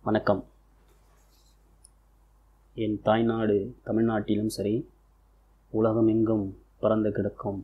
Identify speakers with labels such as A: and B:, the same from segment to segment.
A: வணக்கம் என் தாய்நாடு தமிழ்நாட்டிலும் சரி உலகமெங்கும் பறந்து கிடக்கும்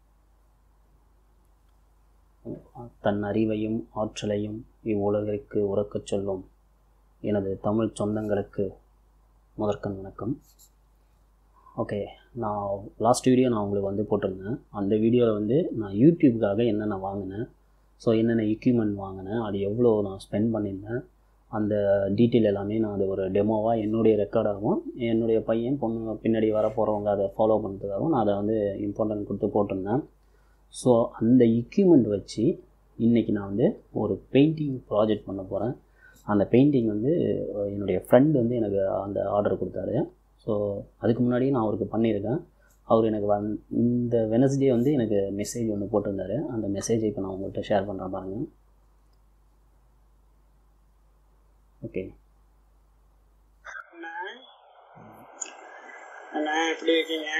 A: தன் அறிவையும் ஆற்றலையும் இவ்வுலகிற்கு உறக்கச் சொல்லும் எனது தமிழ் சொந்தங்களுக்கு முதற்கண் வணக்கம் ஓகே நான் லாஸ்ட் வீடியோ நான் உங்களுக்கு வந்து போட்டிருந்தேன் அந்த வீடியோவில் வந்து நான் யூடியூப்காக என்னென்ன வாங்கினேன் ஸோ என்னென்ன எக்யூப்மெண்ட் வாங்கினேன் அது எவ்வளோ நான் ஸ்பெண்ட் பண்ணியிருந்தேன் அந்த டீட்டெயில் எல்லாமே நான் அது ஒரு டெமோவாக என்னுடைய ரெக்கார்டாகவும் என்னுடைய பையன் பொண்ணு பின்னாடி வர போகிறவங்க அதை ஃபாலோ பண்ணுறதுக்காகவும் நான் அதை வந்து இம்பார்ட்டன்ட் கொடுத்து போட்டிருந்தேன் ஸோ அந்த எக்யூப்மெண்ட் வச்சு இன்றைக்கி நான் வந்து ஒரு பெயிண்டிங் ப்ராஜெக்ட் பண்ண போகிறேன் அந்த பெயிண்டிங் வந்து என்னுடைய ஃப்ரெண்ட் வந்து எனக்கு அந்த ஆர்டர் கொடுத்தாரு ஸோ அதுக்கு முன்னாடி நான் அவருக்கு பண்ணியிருக்கேன் அவர் எனக்கு வந் இந்த வெனஸ்டே வந்து எனக்கு மெசேஜ் ஒன்று போட்டிருந்தாரு அந்த மெசேஜை இப்போ நான் உங்கள்கிட்ட ஷேர் பண்ணுறேன் பாருங்கள் ஓகே
B: அண்ணா அண்ணா எப்படி இருக்கீங்க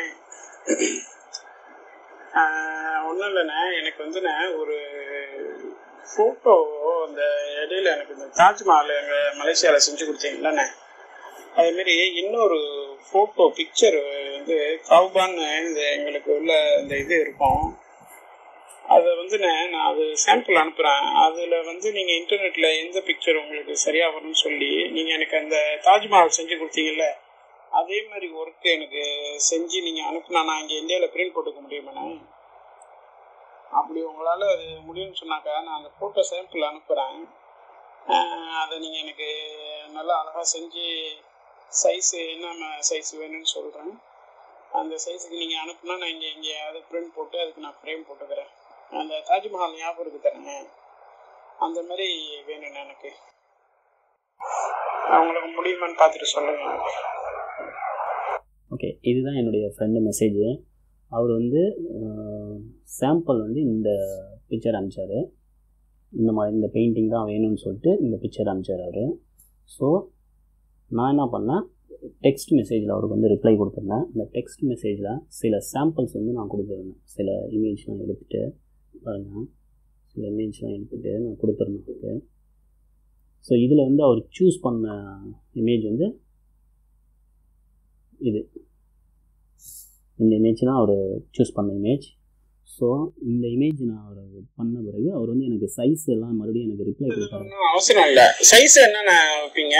B: ஒன்றும் இல்லைண்ணே எனக்கு வந்துண்ணே ஒரு ஃபோட்டோ அந்த இடையில எனக்கு இந்த தாஜ்மஹால் எங்கள் மலேசியாவில் செஞ்சு கொடுத்தீங்களண்ணே அதேமாரி இன்னொரு ஃபோட்டோ பிக்சர் வந்து கவுபான்னு இந்த எங்களுக்கு உள்ள இந்த இது இருக்கும் அதை வந்துண்ணே நான் அது சாம்பிள் அனுப்புகிறேன் அதில் வந்து நீங்கள் இன்டர்நெட்டில் எந்த பிக்சர் உங்களுக்கு சரியாக வரும்னு சொல்லி நீங்கள் எனக்கு அந்த தாஜ்மஹால் செஞ்சு கொடுத்தீங்கல்ல அதே மாதிரி ஒர்க்கு எனக்கு செஞ்சு நீங்கள் அனுப்புனா நான் இங்கே இந்தியாவில் பிரிண்ட் போட்டுக்க முடியுமாண்ணே அப்படி உங்களால் அது முடியும்னு சொன்னாக்கா நான் அந்த ஃபோட்டோ சாம்பிள் அனுப்புகிறேன் அதை நீங்கள் எனக்கு நல்லா அழகாக செஞ்சு சைஸு என்ன சைஸ் வேணும்னு சொல்கிறேன் அந்த சைஸுக்கு நீங்கள் அனுப்புனா நான் இங்கே இங்கே அதை பிரிண்ட் போட்டு அதுக்கு நான் ஃப்ரேம் போட்டுக்கிறேன் அந்த தாஜ்மஹால் ஞாபகம் இருக்கு தானே அந்த மாதிரி வேணும் எனக்கு அவங்களுக்கு முடியுமான்னு பார்த்துட்டு சொல்லுங்க
A: ஓகே இதுதான் என்னுடைய ஃப்ரெண்டு மெசேஜ் அவர் வந்து சாம்பிள் வந்து இந்த பிக்சர் அனுப்பிச்சார் இந்த மாதிரி இந்த பெயிண்டிங் தான் வேணும்னு சொல்லிட்டு இந்த பிக்சர் அனுப்பிச்சார் அவர் ஸோ நான் என்ன பண்ணேன் டெக்ஸ்ட் மெசேஜில் அவருக்கு வந்து ரிப்ளை கொடுத்துருந்தேன் அந்த டெக்ஸ்ட் மெசேஜில் சில சாம்பிள்ஸ் வந்து நான் கொடுத்துருந்தேன் சில இமேஜ்லாம் எடுத்துகிட்டு பாருங்கள் சில இமேஜ்லாம் எடுத்துகிட்டு நான் கொடுத்துருந்தேன் அவருக்கு ஸோ இதில் வந்து அவர் சூஸ் பண்ண இமேஜ் வந்து இது இந்த இமேஜ் தான் அவர் சூஸ் பண்ண இமேஜ் ஸோ இந்த இமேஜ் நான் அவர் பண்ண பிறகு அவர் வந்து எனக்கு சைஸ் எல்லாம் மறுபடியும் எனக்கு ரிப்ளை கொடுத்தாரு
B: ஒன்றும் அவசரம் இல்லை சைஸ் என்னென்ன வைப்பீங்க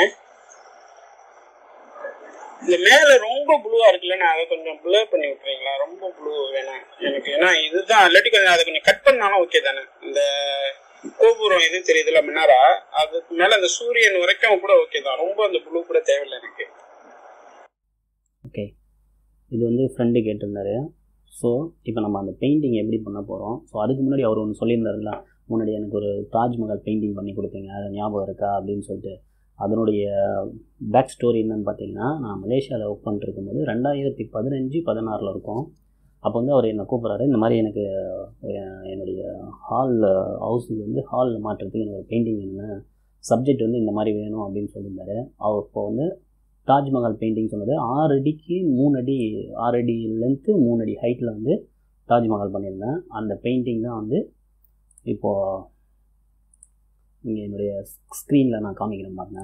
B: இந்த மேலே ரொம்ப ப்ளூவாக இருக்குல்லண்ணா அதை கொஞ்சம் ப்ளூ பண்ணி விட்டுறீங்களா ரொம்ப ப்ளூ வேணாம் எனக்கு ஏன்னா இதுதான் இல்லாட்டி கொஞ்சம் அதை கொஞ்சம் கட் பண்ணாலும் ஓகே தானே இந்த கோபுரம் எது தெரியுதுல மின்னாரா அதுக்கு மேலே அந்த சூரியன் வரைக்கும் கூட ஓகே தான் ரொம்ப அந்த ப்ளூ கூட தேவையில்லை எனக்கு
A: ஓகே இது வந்து ஃப்ரெண்டு கேட்டிருந்தாரு ஸோ இப்போ நம்ம அந்த பெயிண்டிங் எப்படி பண்ண போகிறோம் ஸோ அதுக்கு முன்னாடி அவர் ஒன்று சொல்லியிருந்தாருல முன்னாடி எனக்கு ஒரு தாஜ்மஹால் பெயிண்டிங் பண்ணி கொடுத்தீங்க அது ஞாபகம் இருக்கா அப்படின்னு சொல்லிட்டு அதனுடைய பேக் ஸ்டோரி என்னன்னு பார்த்தீங்கன்னா நான் மலேசியாவில் ஒர்க் பண்ணிட்டு இருக்கும்போது ரெண்டாயிரத்தி பதினஞ்சு பதினாறில் இருக்கும் அப்போ வந்து அவர் என்னை கூப்பிட்றாரு இந்த மாதிரி எனக்கு என்னுடைய ஹாலில் ஹவுஸுக்கு வந்து ஹாலில் மாற்றுறதுக்கு எனக்கு ஒரு பெயிண்டிங் வேணும் சப்ஜெக்ட் வந்து இந்த மாதிரி வேணும் அப்படின்னு சொல்லியிருந்தாரு அவர் இப்போ வந்து தாஜ்மஹால் பெயிண்டிங் சொன்னது ஆறு அடிக்கு மூணு அடி ஆறு அடி லென்த்து மூணு அடி ஹைட்டில் வந்து தாஜ்மஹால் பண்ணியிருந்தேன் அந்த பெயிண்டிங் தான் வந்து இப்போது இங்கே என்னுடைய ஸ்க்ரீனில் நான் காமிக்கிறேன் பாருங்க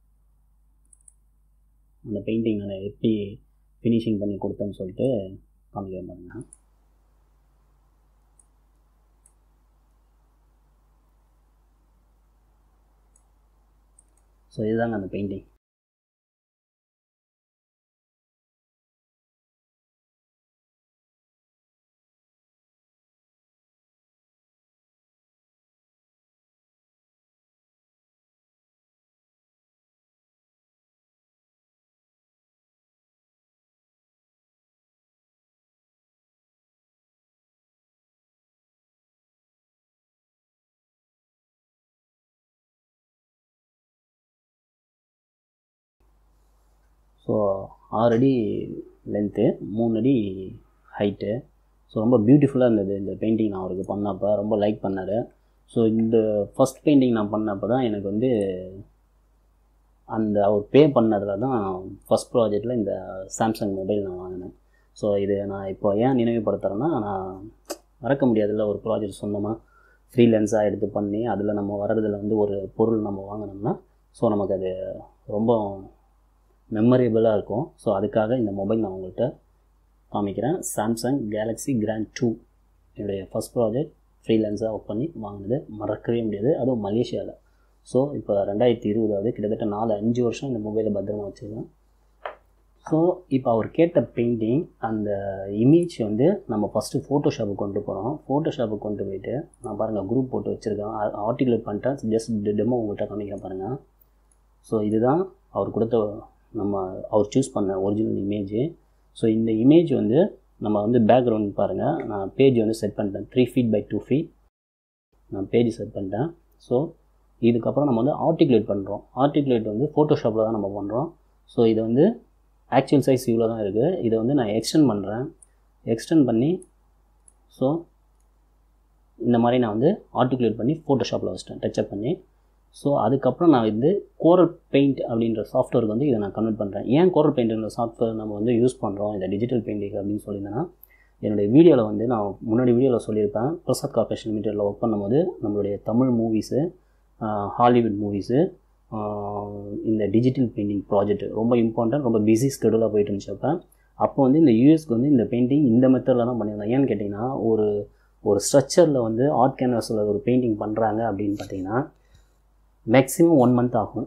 A: அந்த பெயிண்டிங் நான் எப்படி ஃபினிஷிங் பண்ணி கொடுத்தேன்னு சொல்லிட்டு காமிக்கிறேன் பாருங்க ஸோ இதுதாங்க அந்த பெயிண்டிங் ஸோ ஆறு அடி லென்த்து மூணு அடி ஹைட்டு ஸோ ரொம்ப பியூட்டிஃபுல்லாக இருந்தது இந்த பெயிண்டிங் நான் அவருக்கு பண்ணப்போ ரொம்ப லைக் பண்ணார் ஸோ இந்த ஃபஸ்ட் பெயிண்டிங் நான் பண்ணப்போ தான் எனக்கு வந்து அந்த அவர் பே பண்ணதில் தான் ஃபஸ்ட் ப்ராஜெக்டில் இந்த சாம்சங் மொபைல் நான் வாங்கினேன் ஸோ இது நான் இப்போ ஏன் நினைவுபடுத்துகிறேன்னா நான் மறக்க முடியாதுல்ல ஒரு ப்ராஜெக்ட் சொந்தமாக ஃப்ரீலான்ஸாக எடுத்து பண்ணி அதில் நம்ம வர்றதில் வந்து ஒரு பொருள் நம்ம வாங்கினோம்னா ஸோ நமக்கு அது ரொம்ப மெமரேபிளாக இருக்கும் ஸோ அதுக்காக இந்த மொபைல் நான் உங்கள்கிட்ட காமிக்கிறேன் சாம்சங் கேலக்ஸி கிராண்ட் டூ என்னுடைய ஃபஸ்ட் ப்ராஜெக்ட் ஃப்ரீலான்ஸாக ஒர்க் பண்ணி வாங்கினது மறக்கவே முடியாது அதுவும் மலேசியாவில் ஸோ இப்போ ரெண்டாயிரத்தி இருபதாவது கிட்டத்தட்ட நாலு அஞ்சு வருஷம் இந்த மொபைலை பத்திரமா வச்சுருக்கேன் ஸோ இப்போ அவர் கேட்ட பெயிண்டிங் அந்த இமேஜ் வந்து நம்ம ஃபஸ்ட்டு ஃபோட்டோஷாப்புக்கு கொண்டு போகிறோம் ஃபோட்டோஷாப்புக்கு கொண்டு போயிட்டு நான் பாருங்கள் குரூப் போட்டு வச்சுருக்கேன் ஆர்டிகுலேட் பண்ணிட்டேன் ஜஸ்ட் டெமோ உங்கள்கிட்ட காமிக்கிறேன் பாருங்கள் ஸோ இதுதான் அவர் கொடுத்த நம்ம அவர் சூஸ் பண்ண ஒரிஜினல் இமேஜ் ஸோ இந்த இமேஜ் வந்து நம்ம வந்து பேக்ரவுண்ட் பாருங்கள் நான் பேஜ் வந்து செட் பண்ணிட்டேன் three feet by two feet நான் பேஜ் செட் பண்ணிட்டேன் ஸோ இதுக்கப்புறம் நம்ம வந்து ஆர்டிகுலேட் பண்ணுறோம் ஆர்டிகுலேட் வந்து ஃபோட்டோஷாப்பில் தான் நம்ம பண்ணுறோம் ஸோ இது வந்து ஆக்சுவல் சைஸ் இவ்வளோ தான் இருக்குது இதை வந்து நான் எக்ஸ்டெண்ட் பண்ணுறேன் எக்ஸ்டெண்ட் பண்ணி ஸோ இந்த மாதிரி நான் வந்து ஆர்டிகுலேட் பண்ணி ஃபோட்டோஷாப்பில் வச்சிட்டேன் டச்சப் பண்ணி ஸோ அதுக்கப்புறம் நான் வந்து கோரல் பெயிண்ட் அப்படின்ற சாஃப்ட்வேருக்கு வந்து இதை நான் கன்வெர்ட் பண்ணுறேன் ஏன் கோரல் பெயிண்ட்ன்ற சாஃப்ட்வேர் நம்ம வந்து யூஸ் பண்ணுறோம் இந்த டிஜிட்டல் பெயிண்டிங் அப்படின்னு சொல்லியிருந்தேன்னா என்னுடைய வீடியோவில் வந்து நான் முன்னாடி வீடியோவில் சொல்லியிருப்பேன் பிரசாத் கார்பரேஷன் லிமிடெடில் ஒர்க் பண்ணும்போது நம்மளுடைய தமிழ் மூவிஸு ஹாலிவுட் மூவிஸு இந்த டிஜிட்டல் பெயிண்டிங் ப்ராஜெக்ட் ரொம்ப இம்பார்ட்டன்ட் ரொம்ப பிஸி ஸ்கெடியூலாக போயிட்டு இருந்துச்சு அப்போ அப்போ வந்து இந்த யூஎஸ்க்கு வந்து இந்த பெயிண்டிங் இந்த மெத்தடில் தான் பண்ணியிருந்தேன் ஏன்னு கேட்டிங்கன்னா ஒரு ஒரு ஸ்ட்ரக்சரில் வந்து ஆர்ட் கேன்வாஸில் ஒரு பெயிண்டிங் பண்ணுறாங்க அப்படின்னு பார்த்தீங்கன்னா மேக்ஸிமம் ஒன் மந்த் ஆகும்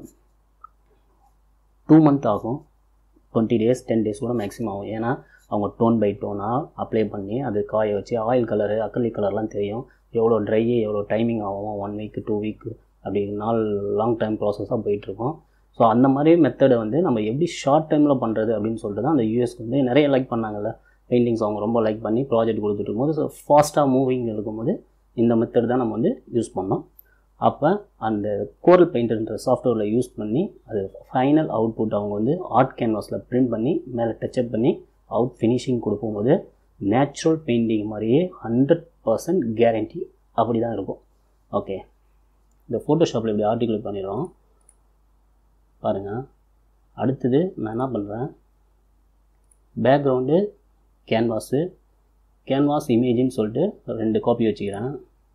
A: டூ மந்த் ஆகும் டுவெண்ட்டி டேஸ் டென் டேஸ் கூட மேக்ஸிமம் ஆகும் ஏன்னா அவங்க டோன் பை டோனாக அப்ளை பண்ணி அது காய வச்சு ஆயில் கலரு அக்கலி கலர்லாம் தெரியும் எவ்வளோ ட்ரை எவ்வளோ டைமிங் ஆகும் ஒன் வீக்கு டூ வீக்கு அப்படி நாள் லாங் டைம் ப்ராசஸாக போயிட்டுருக்கோம் ஸோ அந்த மாதிரி மெத்தடை வந்து நம்ம எப்படி ஷார்ட் டைமில் பண்ணுறது அப்படின்னு சொல்லிட்டு தான் அந்த யூஎஸ்க்கு வந்து நிறைய லைக் பண்ணாங்கல்ல பெயிண்டிங்ஸ் அவங்க ரொம்ப லைக் பண்ணி ப்ராஜெக்ட் கொடுத்துட்டு இருக்கும்போது ஸோ ஃபாஸ்ட்டாக மூவிங் இருக்கும்போது இந்த மெத்தட் தான் நம்ம வந்து யூஸ் பண்ணோம் அப்போ அந்த கோரல் பெயிண்டர்ன்ற சாஃப்ட்வேரில் யூஸ் பண்ணி அது ஃபைனல் அவுட்புட் அவங்க வந்து ஆர்ட் கேன்வாஸில் பிரிண்ட் பண்ணி மேலே டச்சப் பண்ணி அவுட் ஃபினிஷிங் கொடுக்கும்போது நேச்சுரல் பெயிண்டிங் மாதிரியே ஹண்ட்ரட் பர்சன்ட் கேரண்டி அப்படி தான் இருக்கும் ஓகே இந்த ஃபோட்டோஷாப்பில் இப்படி ஆர்டிகிள் பண்ணிடுறோம் பாருங்கள் அடுத்தது நான் என்ன பண்ணுறேன் பேக்ரவுண்டு கேன்வாஸு கேன்வாஸ் இமேஜின்னு சொல்லிட்டு ரெண்டு காப்பி வச்சுக்கிறேன்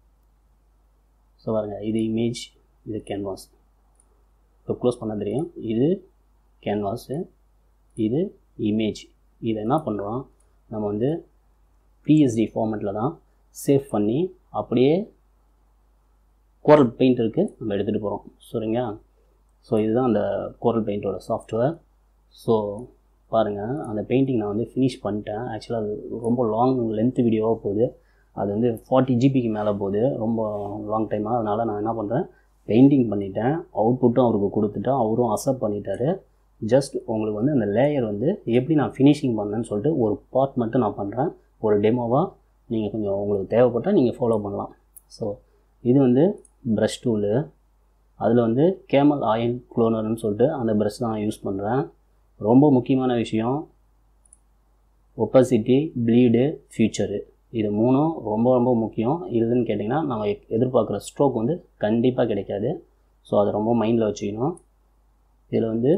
A: ஸோ பாருங்கள் இது இமேஜ் இது கேன்வாஸ் இப்போ க்ளோஸ் பண்ண தெரியும் இது கேன்வாஸு இது இமேஜ் இதை என்ன பண்ணுறோம் நம்ம வந்து பிஎஸ்டி ஃபார்மேட்டில் தான் சேவ் பண்ணி அப்படியே கோரல் பெயிண்ட் இருக்குது நம்ம எடுத்துகிட்டு போகிறோம் சரிங்களா ஸோ இதுதான் அந்த கோரல் பெயிண்டோட சாஃப்ட்வேர் ஸோ பாருங்கள் அந்த பெயிண்டிங் நான் வந்து ஃபினிஷ் பண்ணிட்டேன் ஆக்சுவலாக அது ரொம்ப லாங் லென்த் வீடியோவாக போகுது அது வந்து ஃபார்ட்டி ஜிபிக்கு மேலே போகுது ரொம்ப லாங் டைமாக அதனால் நான் என்ன பண்ணுறேன் பெயிண்டிங் பண்ணிட்டேன் அவுட்புட்டும் அவருக்கு கொடுத்துட்டேன் அவரும் அக்செப்ட் பண்ணிட்டாரு ஜஸ்ட் உங்களுக்கு வந்து அந்த லேயர் வந்து எப்படி நான் ஃபினிஷிங் பண்ணேன்னு சொல்லிட்டு ஒரு பார்ட் மட்டும் நான் பண்ணுறேன் ஒரு டெமோவாக நீங்கள் கொஞ்சம் உங்களுக்கு தேவைப்பட்டால் நீங்கள் ஃபாலோ பண்ணலாம் ஸோ இது வந்து ப்ரஷ் டூலு அதில் வந்து கேமல் ஆயில் க்ளோனர்னு சொல்லிட்டு அந்த ப்ரஷ் தான் யூஸ் பண்ணுறேன் ரொம்ப முக்கியமான விஷயம் ஒப்பசிட்டி ப்ளீடு ஃபியூச்சரு இது மூணும் ரொம்ப ரொம்ப முக்கியம் இதுன்னு கேட்டிங்கன்னா நம்ம எதிர்பார்க்குற ஸ்ட்ரோக் வந்து கண்டிப்பாக கிடைக்காது ஸோ அதை ரொம்ப மைண்டில் வச்சுக்கணும் இதில் வந்து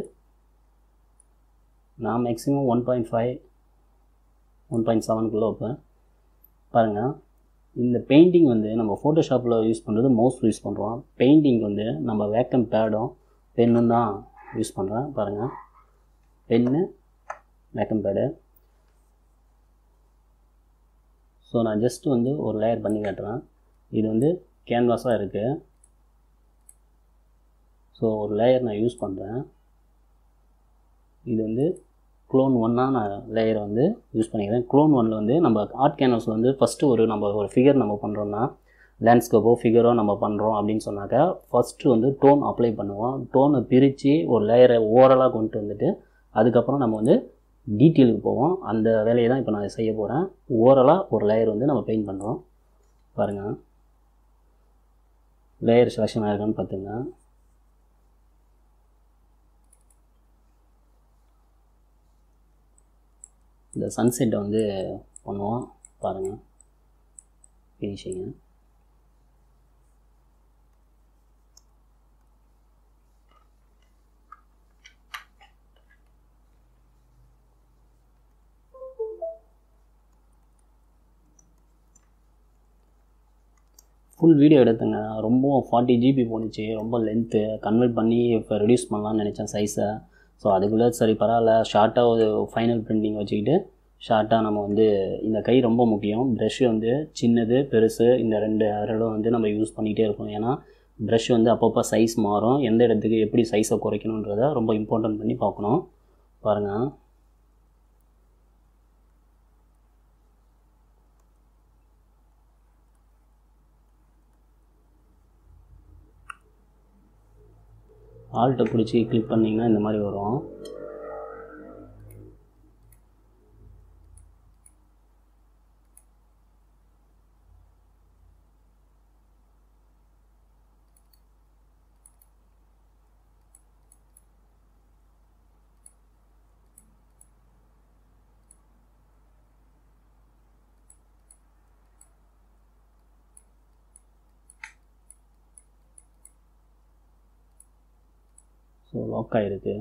A: நான் maximum one point five one point செவனுக்குள்ளே வைப்பேன் பாருங்கள் இந்த பெயிண்டிங் வந்து நம்ம ஃபோட்டோஷாப்பில் யூஸ் பண்ணுறது மவுஸ் யூஸ் பண்ணுறோம் பெயிண்டிங் வந்து நம்ம வேக்கம் பேடும் பென்னும் தான் யூஸ் பண்ணுறேன் பாருங்கள் பென்னு வேக்கம் பேடு ஸோ நான் ஜஸ்ட் வந்து ஒரு லேயர் பண்ணி காட்டுறேன் இது வந்து கேன்வாஸாக இருக்குது ஸோ ஒரு லேயர் நான் யூஸ் பண்ணுறேன் இது வந்து க்ளோன் ஒன்னாக நான் லேயரை வந்து யூஸ் பண்ணிக்கிறேன் க்ளோன் ஒனில் வந்து நம்ம ஆர்ட் கேன்வாஸில் வந்து ஃபஸ்ட்டு ஒரு நம்ம ஒரு ஃபிகர் நம்ம பண்ணுறோன்னா லேண்ட்ஸ்கேப்போ ஃபிகரோ நம்ம பண்ணுறோம் அப்படின்னு சொன்னாக்கா ஃபஸ்ட்டு வந்து டோன் அப்ளை பண்ணுவோம் டோனை பிரித்து ஒரு லேயரை ஓரலாக கொண்டு வந்துட்டு அதுக்கப்புறம் நம்ம வந்து டீட்டெயிலுக்கு போவோம் அந்த வேலையை தான் இப்போ நான் செய்ய போகிறேன் ஓரலாக ஒரு லேயர் வந்து நம்ம பெயிண்ட் பண்ணுறோம் பாருங்கள் லேயர் செலெக்ஷன் ஆயிருக்கான்னு பார்த்துங்க இந்த சன்செட்டை வந்து பண்ணுவோம் பாருங்கள் ஃபினிஷிங்கு ஃபுல் வீடியோ எடுத்தேங்க ரொம்ப ஃபார்ட்டி ஜிபி போணுச்சு ரொம்ப லென்த்து கன்வெர்ட் பண்ணி இப்போ ரெடியூஸ் பண்ணலாம்னு நினச்சேன் சைஸை ஸோ அதுக்குள்ளே சரி பரவாயில்ல ஷார்ட்டாக ஒரு ஃபைனல் பிரிண்டிங் வச்சுக்கிட்டு ஷார்ட்டாக நம்ம வந்து இந்த கை ரொம்ப முக்கியம் ப்ரஷ் வந்து சின்னது பெருசு இந்த ரெண்டு அரலும் வந்து நம்ம யூஸ் பண்ணிகிட்டே இருக்கோம் ஏன்னா ப்ரஷ் வந்து அப்பப்போ சைஸ் மாறும் எந்த இடத்துக்கு எப்படி சைஸை குறைக்கணுன்றதை ரொம்ப இம்பார்ட்டன்ட் பண்ணி பார்க்கணும் பாருங்கள் ஆல்ட்டை பிடிச்சி கிளிக் பண்ணிங்கன்னா இந்த மாதிரி வரும் ஸோ லாக் ஆகிருக்கு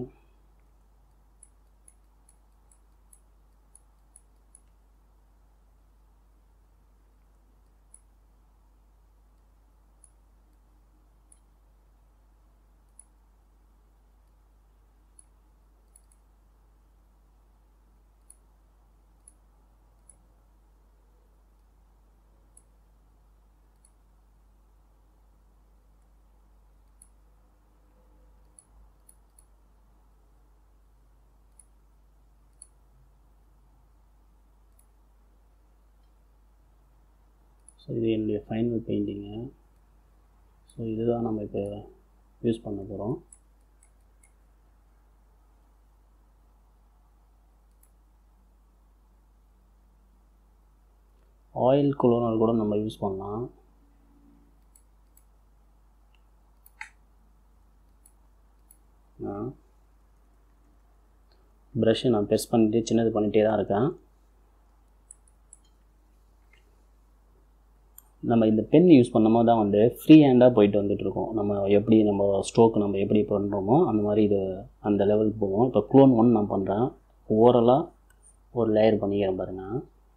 A: ஸோ இது என்னுடைய ஃபைனல் பெயிண்டிங்கு ஸோ இதுதான் நம்ம இப்போ யூஸ் பண்ண போகிறோம் ஆயில் குளோனல் கூட நம்ம யூஸ் பண்ணலாம் ப்ரஷ்ஷை நான் பெருசு பண்ணிட்டு சின்னது பண்ணிகிட்டே தான் இருக்கேன் நம்ம இந்த பென் யூஸ் பண்ணும்போது தான் வந்து ஃப்ரீ ஹேண்டாக போயிட்டு வந்துட்டுருக்கோம் நம்ம எப்படி நம்ம ஸ்ட்ரோக் நம்ம எப்படி பண்ணுறோமோ அந்த மாதிரி இது அந்த லெவலுக்கு போவோம் இப்போ க்ளோன் ஒன் நான் பண்ணுறேன் ஓவரலாக ஒரு லேயர் பண்ணிக்கிறேன் பாருங்கள்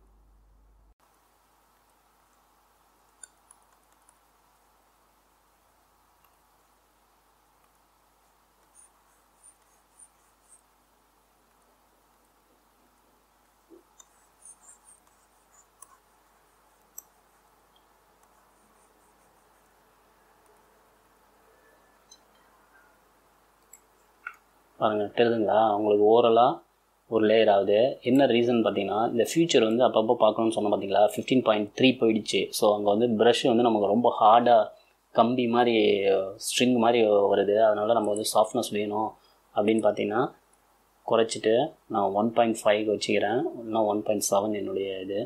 A: பாருங்கள் தெரியுதுங்களா உங்களுக்கு ஓவரலாக ஒரு லேயர் ஆகுது என்ன ரீசன் பார்த்தீங்கன்னா இந்த ஃபியூச்சர் வந்து அப்பப்போ பார்க்கணும்னு சொன்ன பார்த்தீங்களா ஃபிஃப்டீன் பாயிண்ட் த்ரீ போயிடுச்சு ஸோ அங்கே வந்து ப்ரஷ் வந்து நமக்கு ரொம்ப ஹார்டாக கம்பி மாதிரி ஸ்ட்ரிங் மாதிரி வருது அதனால் நம்ம வந்து சாஃப்ட்னஸ் வேணும் அப்படின்னு பார்த்தீங்கன்னா குறைச்சிட்டு நான் ஒன் பாயிண்ட் ஃபைவ் வச்சுக்கிறேன் இல்லைனா ஒன் பாயிண்ட் செவன் என்னுடைய இது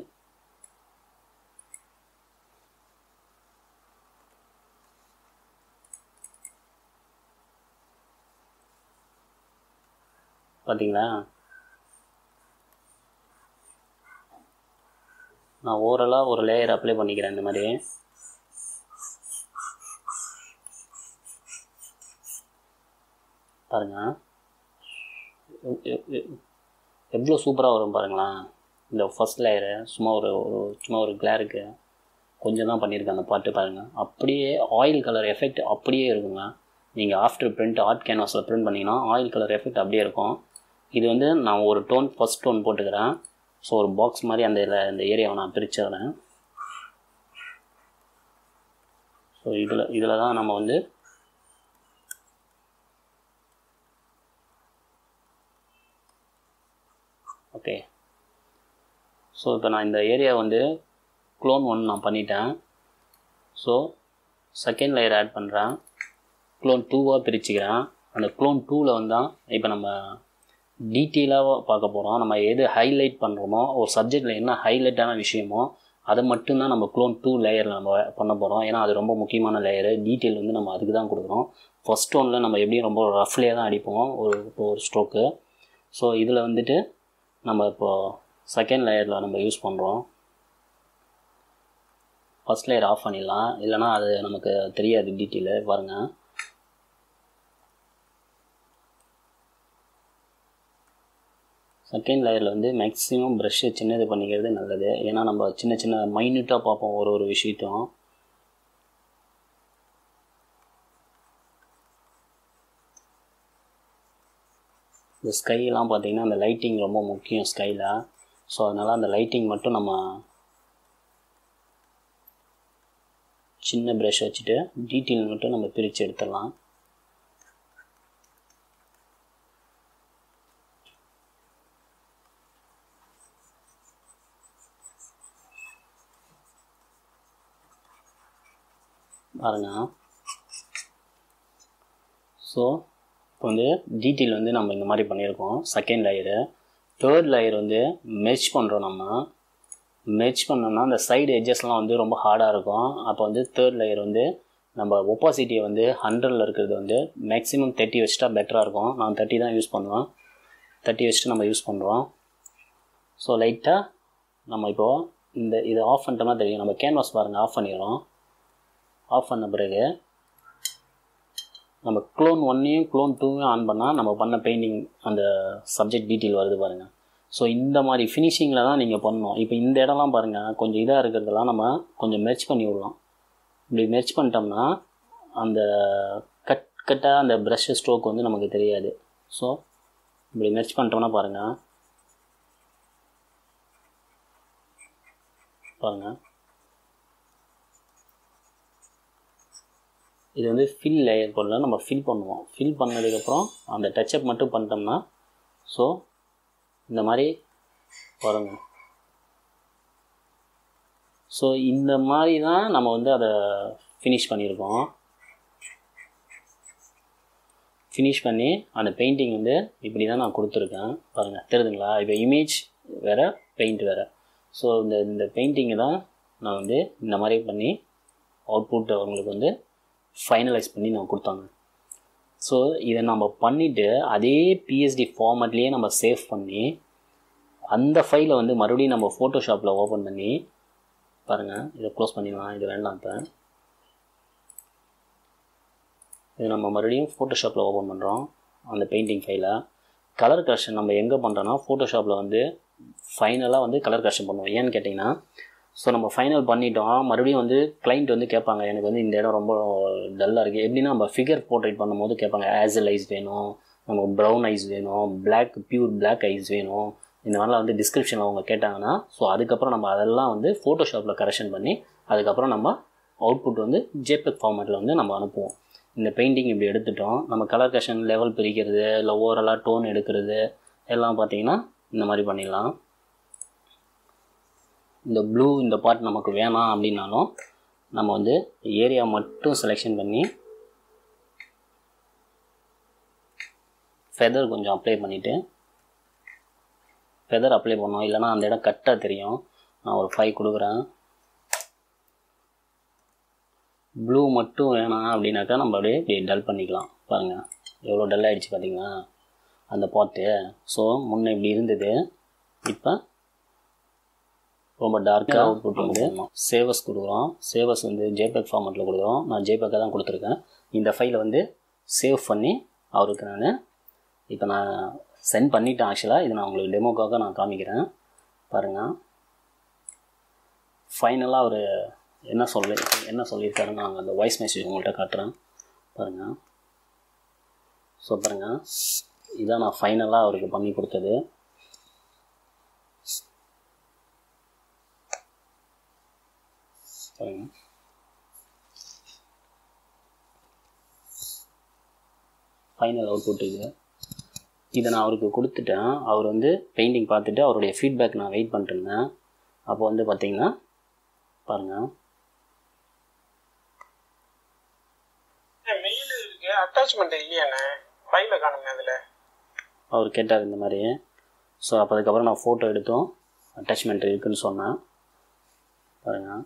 A: பார்த்தீங்களா நான் ஓவரலாக ஒரு லேயர் அப்ளை பண்ணிக்கிறேன் இந்த மாதிரி பாருங்கள் எவ்வளோ சூப்பராக வரும் பாருங்களேன் இந்த ஃபஸ்ட் லேயரு சும்மா ஒரு ஒரு- சும்மா ஒரு கிளாருக்கு கொஞ்சம் தான் பண்ணியிருக்கேன் அந்த பாட்டு பாருங்கள் அப்படியே ஆயில் கலர் எஃபெக்ட் அப்படியே இருக்குங்க நீங்கள் ஆஃப்டர் பிரிண்ட் ஆர்ட் கேன்வாஸில் பிரிண்ட் பண்ணிங்கன்னா ஆயில் கலர் எஃபெக்ட் அப்படியே இருக்கும் இது வந்து நான் ஒரு டோன் ஃபஸ்ட் டோன் போட்டுக்கிறேன் ஸோ ஒரு பாக்ஸ் மாதிரி அந்த இதில் இந்த ஏரியாவை நான் பிரிச்சிடுறேன் ஸோ இதில் இதில் தான் நம்ம வந்து ஓகே ஸோ இப்போ நான் இந்த ஏரியா வந்து க்ளோன் ஒன் நான் பண்ணிட்டேன் ஸோ செகண்ட் லேயர் ஆட் பண்ணுறேன் க்ளோன் டூவாக பிரிச்சுக்கிறேன் அந்த க்ளோன் டூவில் வந்து தான் இப்போ நம்ம டீட்டெயிலாக பார்க்க போகிறோம் நம்ம எது ஹைலைட் பண்ணுறோமோ ஒரு சப்ஜெக்டில் என்ன ஹைலைட்டான விஷயமோ அதை மட்டும்தான் நம்ம க்ளோன் டூ லேயரில் நம்ம பண்ண போகிறோம் ஏன்னா அது ரொம்ப முக்கியமான லேயரு டீட்டெயில் வந்து நம்ம அதுக்கு தான் கொடுக்குறோம் ஃபஸ்ட் ஒனில் நம்ம எப்படியும் ரொம்ப ரஃப்லேயே தான் அடிப்போம் ஒரு இப்போ ஒரு ஸ்ட்ரோக்கு ஸோ இதில் வந்துட்டு நம்ம இப்போது செகண்ட் லேயரில் நம்ம யூஸ் பண்ணுறோம் ஃபஸ்ட் லேயர் ஆஃப் பண்ணிடலாம் இல்லைனா அது நமக்கு தெரியாது டீட்டெயிலு பாருங்கள் செகண்ட் லேயரில் வந்து மேக்ஸிமம் ப்ரஷ்ஷை சின்னது பண்ணிக்கிறது நல்லது ஏன்னா நம்ம சின்ன சின்ன மைன்யூட்டாக பார்ப்போம் ஒரு ஒரு விஷயத்தையும் இந்த ஸ்கைலாம் பார்த்தீங்கன்னா அந்த லைட்டிங் ரொம்ப முக்கியம் ஸ்கையில் ஸோ அதனால் அந்த லைட்டிங் மட்டும் நம்ம சின்ன ப்ரஷ் வச்சுட்டு டீட்டெயில் மட்டும் நம்ம பிரித்து எடுத்துடலாம் பாருங்க ஸோ இப்போ வந்து டீட்டெயில் வந்து நம்ம இந்த மாதிரி பண்ணியிருக்கோம் செகண்ட் லேயரு தேர்ட் லேயர் வந்து மெர்ச் பண்ணுறோம் நம்ம மெர்ச் பண்ணோம்னா அந்த சைடு எட்ஜஸ்லாம் வந்து ரொம்ப ஹார்டாக இருக்கும் அப்போ வந்து தேர்ட் லேயர் வந்து நம்ம ஒப்பாசிட்டியை வந்து ஹண்ட்ரடில் இருக்கிறது வந்து மேக்ஸிமம் தேர்ட்டி வச்சுட்டா பெட்டராக இருக்கும் நான் தேர்ட்டி தான் யூஸ் பண்ணுவேன் தேர்ட்டி வச்சுட்டு நம்ம யூஸ் பண்ணுறோம் ஸோ லைட்டாக நம்ம இப்போது இந்த இதை ஆஃப் பண்ணிட்டோம்னா தெரியும் நம்ம கேன்வாஸ் பாருங்கள் ஆஃப் பண்ணிடுறோம் ஆஃப் பண்ண பிறகு நம்ம க்ளோன் ஒன்னையும் க்ளோன் டூவையும் ஆன் பண்ணால் நம்ம பண்ண பெயிண்டிங் அந்த சப்ஜெக்ட் டீட்டெயில் வருது பாருங்கள் ஸோ இந்த மாதிரி ஃபினிஷிங்கில் தான் நீங்கள் பண்ணணும் இப்போ இந்த இடம்லாம் பாருங்கள் கொஞ்சம் இதாக இருக்கிறதெல்லாம் நம்ம கொஞ்சம் மெர்ச் பண்ணி விடலாம் இப்படி மெர்ச் பண்ணிட்டோம்னா அந்த கட் கட்டாக அந்த ப்ரஷ் ஸ்ட்ரோக் வந்து நமக்கு தெரியாது ஸோ இப்படி மெர்ச் பண்ணிட்டோம்னா பாருங்கள் பாருங்கள் இது வந்து ஃபில் லேயர் போல நம்ம ஃபில் பண்ணுவோம் ஃபில் பண்ணதுக்கப்புறம் அந்த டச்சப் மட்டும் பண்ணிட்டோம்னா ஸோ இந்த மாதிரி வருங்க ஸோ இந்த மாதிரி தான் நம்ம வந்து அதை ஃபினிஷ் பண்ணியிருக்கோம் ஃபினிஷ் பண்ணி அந்த பெயிண்டிங் வந்து இப்படி தான் நான் கொடுத்துருக்கேன் பாருங்கள் தெரியுதுங்களா இப்போ இமேஜ் வேறு பெயிண்ட் வேறு ஸோ இந்த இந்த பெயிண்டிங்கை தான் நான் வந்து இந்த மாதிரி பண்ணி அவுட்புட் அவங்களுக்கு வந்து ஃபைனலைஸ் பண்ணி நான் கொடுத்தாங்க ஸோ இதை நம்ம பண்ணிவிட்டு அதே பிஎஸ்டி ஃபார்மேட்லேயே நம்ம சேவ் பண்ணி அந்த ஃபைலை வந்து மறுபடியும் நம்ம ஃபோட்டோஷாப்பில் ஓப்பன் பண்ணி பாருங்கள் இதை க்ளோஸ் பண்ணிடலாம் இது வேண்டாம் இப்போ இது நம்ம மறுபடியும் ஃபோட்டோஷாப்பில் ஓப்பன் பண்ணுறோம் அந்த பெயிண்டிங் ஃபைலை கலர் கரெக்ஷன் நம்ம எங்கே பண்ணுறோன்னா ஃபோட்டோஷாப்பில் வந்து ஃபைனலாக வந்து கலர் கரெக்ஷன் பண்ணுவோம் ஏன்னு கேட்டிங்கன்னா ஸோ நம்ம ஃபைனல் பண்ணிட்டோம் மறுபடியும் வந்து கிளைண்ட் வந்து கேட்பாங்க எனக்கு வந்து இந்த இடம் ரொம்ப டல்லாக இருக்குது எப்படின்னா நம்ம ஃபிகர் போர்ட்ரேட் பண்ணும்போது கேட்பாங்க ஆசல் ஐஸ் வேணும் நமக்கு ப்ரௌன் ஐஸ் வேணும் பிளாக் பியூர் பிளாக் ஐஸ் வேணும் இந்த மாதிரிலாம் வந்து டிஸ்கிரிப்ஷனில் அவங்க கேட்டாங்கன்னா ஸோ அதுக்கப்புறம் நம்ம அதெல்லாம் வந்து ஃபோட்டோஷாப்பில் கரெக்ஷன் பண்ணி அதுக்கப்புறம் நம்ம அவுட்புட் வந்து ஜேபெக் ஃபார்மேட்டில் வந்து நம்ம அனுப்புவோம் இந்த பெயிண்டிங் இப்படி எடுத்துட்டோம் நம்ம கலர் கரெக்ஷன் லெவல் பிரிக்கிறது இல்லை ஓவரலாக டோன் எடுக்கிறது எல்லாம் பார்த்தீங்கன்னா இந்த மாதிரி பண்ணிடலாம் இந்த ப்ளூ இந்த பார்ட் நமக்கு வேணாம் அப்படின்னாலும் நம்ம வந்து ஏரியா மட்டும் செலெக்ஷன் பண்ணி ஃபெதர் கொஞ்சம் அப்ளை பண்ணிவிட்டு ஃபெதர் அப்ளை பண்ணோம் இல்லைனா அந்த இடம் கட்டாக தெரியும் நான் ஒரு ஃபைவ் கொடுக்குறேன் ப்ளூ மட்டும் வேணாம் அப்படின்னாக்கா நம்ம அப்படியே இப்படி டல் பண்ணிக்கலாம் பாருங்கள் எவ்வளோ டல் ஆகிடுச்சு பார்த்தீங்களா அந்த பாட்டு ஸோ முன்னே இப்படி இருந்தது இப்போ ரொம்ப டார்க்காக அவுட்புட் வந்து சேவஸ் கொடுக்குறோம் சேவஸ் வந்து ஜேபேக் ஃபார்மெட்டில் கொடுக்குறோம் நான் ஜேபேக்காக தான் கொடுத்துருக்கேன் இந்த ஃபைலை வந்து சேவ் பண்ணி அவருக்கு நான் இப்போ நான் சென்ட் பண்ணிட்டேன் ஆக்சுவலாக இது நான் உங்களுக்கு டெமோக்காக நான் காமிக்கிறேன் பாருங்கள் ஃபைனலாக அவர் என்ன சொல்லி என்ன சொல்லியிருக்காருன்னு நான் அந்த வாய்ஸ் மெசேஜ் உங்கள்கிட்ட காட்டுறேன் பாருங்கள் ஸோ பாருங்கள் இதான் நான் ஃபைனலாக அவருக்கு பண்ணி கொடுத்தது பாருங்க ஃபைனல் அவுட்புட் இது இதை நான் அவருக்கு கொடுத்துட்டேன் அவர் வந்து பெயிண்டிங் பார்த்துட்டு அவருடைய ஃபீட்பேக் நான் வெயிட் பண்ணிருந்தேன் அப்போ வந்து பார்த்தீங்கன்னா பாருங்கள்
B: மெயில் இருக்கு அட்டாச்மெண்ட் இல்லையாண்ணே ஃபைல காணுங்க அதில்
A: அவர் கேட்டார் இந்த மாதிரி ஸோ அப்போ அதுக்கப்புறம் நான் ஃபோட்டோ எடுத்தோம் அட்டாச்மெண்ட் இருக்குன்னு சொன்னேன் பாருங்கள்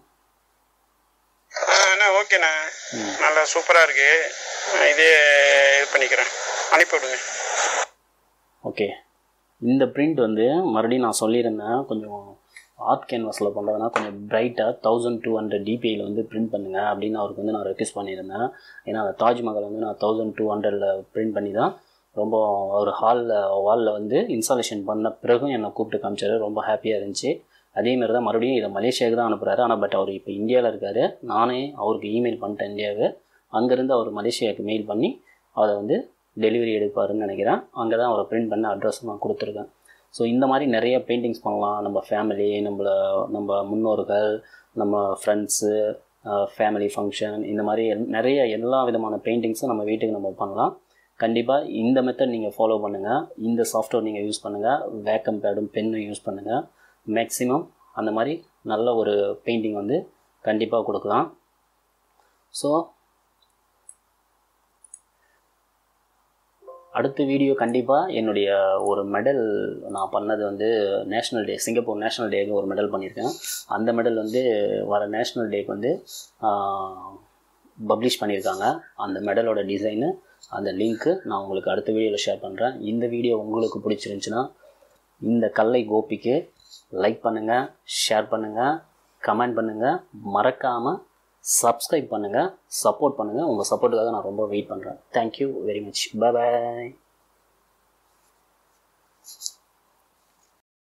B: அண்ணா ஓகேண்ணா நல்லா சூப்பராக இருக்கு நான் இதே இது பண்ணிக்கிறேன் அனுப்பி விடுங்க
A: ஓகே இந்த பிரிண்ட் வந்து மறுபடியும் நான் சொல்லியிருந்தேன் கொஞ்சம் ஆர்ட் கேன்வாஸில் பண்ணுறதுனா கொஞ்சம் பிரைட்டாக தௌசண்ட் டூ ஹண்ட்ரட் டிபிஐயில் வந்து பிரிண்ட் பண்ணுங்கள் அப்படின்னு அவருக்கு வந்து நான் ரெக்வஸ்ட் பண்ணியிருந்தேன் ஏன்னா அந்த தாஜ்மஹால் வந்து நான் தௌசண்ட் டூ ஹண்ட்ரடில் பிரிண்ட் பண்ணி தான் ரொம்ப ஒரு ஹாலில் வாலில் வந்து இன்ஸ்டாலேஷன் பண்ண பிறகும் என்னை கூப்பிட்டு காமிச்சாரு ரொம்ப ஹாப்பியாக இருந்துச்சு அதேமாரி தான் மறுபடியும் இதை மலேசியாவுக்கு தான் அனுப்புகிறாரு ஆனால் பட் அவர் இப்போ இந்தியாவில் இருக்கார் நானே அவருக்கு இமெயில் பண்ணிட்டேன் இந்தியாவுக்கு அங்கேருந்து அவர் மலேசியாவுக்கு மெயில் பண்ணி அதை வந்து டெலிவரி எடுப்பாருன்னு நினைக்கிறேன் அங்கே தான் அவரை பிரிண்ட் பண்ண அட்ரஸ் நான் கொடுத்துருக்கேன் ஸோ இந்த மாதிரி நிறைய பெயிண்டிங்ஸ் பண்ணலாம் நம்ம ஃபேமிலி நம்மள நம்ம முன்னோர்கள் நம்ம ஃப்ரெண்ட்ஸு ஃபேமிலி ஃபங்க்ஷன் இந்த மாதிரி எல்- நிறைய எல்லா விதமான பெயிண்டிங்ஸும் நம்ம வீட்டுக்கு நம்ம பண்ணலாம் கண்டிப்பாக இந்த மெத்தட் நீங்கள் ஃபாலோ பண்ணுங்கள் இந்த சாஃப்ட்வேர் நீங்கள் யூஸ் பண்ணுங்கள் வேக்கம் பேடும் பென்னும் யூஸ் பண்ணுங்கள் மேக்ஸிமம் அந்த மாதிரி நல்ல ஒரு பெயிண்டிங் வந்து கண்டிப்பாக கொடுக்கலாம் ஸோ அடுத்த வீடியோ கண்டிப்பாக என்னுடைய ஒரு மெடல் நான் பண்ணது வந்து நேஷ்னல் டே சிங்கப்பூர் நேஷ்னல் டேக்கு ஒரு மெடல் பண்ணியிருக்கேன் அந்த மெடல் வந்து வர நேஷ்னல் டேக்கு வந்து பப்ளிஷ் பண்ணியிருக்காங்க அந்த மெடலோட டிசைனு அந்த லிங்க்கு நான் உங்களுக்கு அடுத்த வீடியோவில் ஷேர் பண்ணுறேன் இந்த வீடியோ உங்களுக்கு பிடிச்சிருந்துச்சுன்னா இந்த கல்லை கோபிக்கு லைக் பண்ணுங்கள் ஷேர் பண்ணுங்கள் கமெண்ட் பண்ணுங்கள் மறக்காமல் சப்ஸ்கிரைப் பண்ணுங்கள் சப்போர்ட் பண்ணுங்கள் உங்கள் சப்போர்ட்டுக்காக நான் ரொம்ப வெயிட் பண்ணுறேன் தேங்க்யூ வெரி மச் பை பாய்